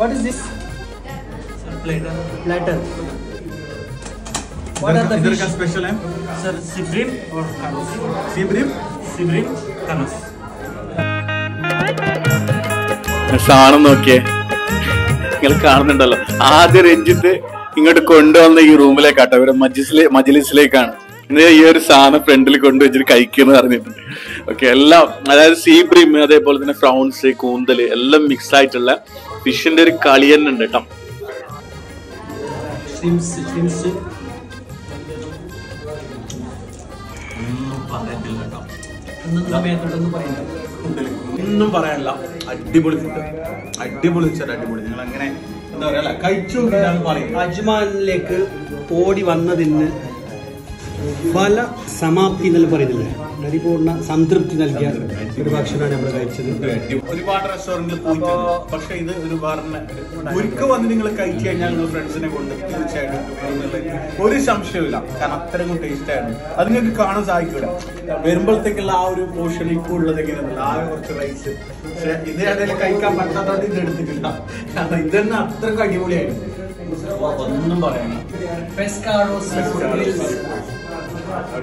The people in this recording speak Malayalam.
What is this? Platter Platter. What are the इधर fish? का स्पेशल है सर सिब्रिम और कानस सीब्रिम सिब्रिम कानस സാധനം നോക്കിയേ നിങ്ങൾ കാണുന്നുണ്ടല്ലോ ആദ്യം രഞ്ജിത്ത് ഇങ്ങോട്ട് കൊണ്ടുവന്ന ഈ റൂമിലേക്കാട്ടോ ഇവിടെ മജിസിലെ മജിലിസിലേക്കാണ് ഇന്ന് ഈ ഒരു സാധനം ഫ്രണ്ടിൽ കൊണ്ടുവച്ചിട്ട് കഴിക്കുന്നു പറഞ്ഞിട്ടുണ്ട് ഓക്കെ എല്ലാം അതായത് സീ ബ്രീം അതേപോലെ തന്നെ ഫ്രൗൺസ് കൂന്തല് എല്ലാം മിക്സ് ആയിട്ടുള്ള ഫിഷിന്റെ ഒരു കളി തന്നെ ഉണ്ട് കേട്ടോ Shrimps, shrimps. ഒന്നും പറയത്തില്ല കേട്ടോ ഒന്നും സമയത്തോടൊന്നും പറയണ്ട ഒന്നും പറയാനില്ല അടിപൊളി ഫുഡ് അടിപൊളി വെച്ചാൽ അടിപൊളി നിങ്ങൾ അങ്ങനെ എന്താ പറയാ അല്ല, കഴിച്ചു നോക്കിയിട്ടാണ് പറയും അജ്മാനിലേക്ക് ഓടി വന്നതിന് ഫല സമാപ്തി എന്നെല്ലാം പറയുന്നില്ലേ പരിപൂർണ സംതൃപ്തി നൽകിയ ഒരു ഭക്ഷണമാണ് നമ്മൾ കഴിച്ചത് ഒരുപാട് റെസ്റ്റോറന്റിൽ പോയിട്ടുണ്ട് പക്ഷെ ഇത് ഒരു ബാറിന് ഒരിക്കൽ വന്ന് നിങ്ങൾ കഴിച്ചു കഴിഞ്ഞാൽ നിങ്ങൾ ഫ്രണ്ട്സിനെ കൊണ്ട് തീർച്ചയായിട്ടും ഇത് വരുന്നുള്ളത് ഒരു സംശയമില്ല കാരണം അത്രയും ടേസ്റ്റ് ആയിരുന്നു അത് നിങ്ങൾക്ക് കാണാൻ സാധിക്കൂല വരുമ്പോഴത്തേക്കുള്ള ആ ഒരു പോർഷൻ ഇപ്പോൾ ഉള്ളത് എങ്ങനെയല്ല ആ കുറച്ച് റൈസ് പക്ഷെ ഇത് ഇടയിൽ കഴിക്കാൻ പറ്റാത്തത് ഇത് എടുത്തിട്ടില്ല കാരണം ഇതന്നെ അത്രയ്ക്ക് അടിപൊളിയായിരുന്നു ഒന്നും പറയാനില്ല Pescados,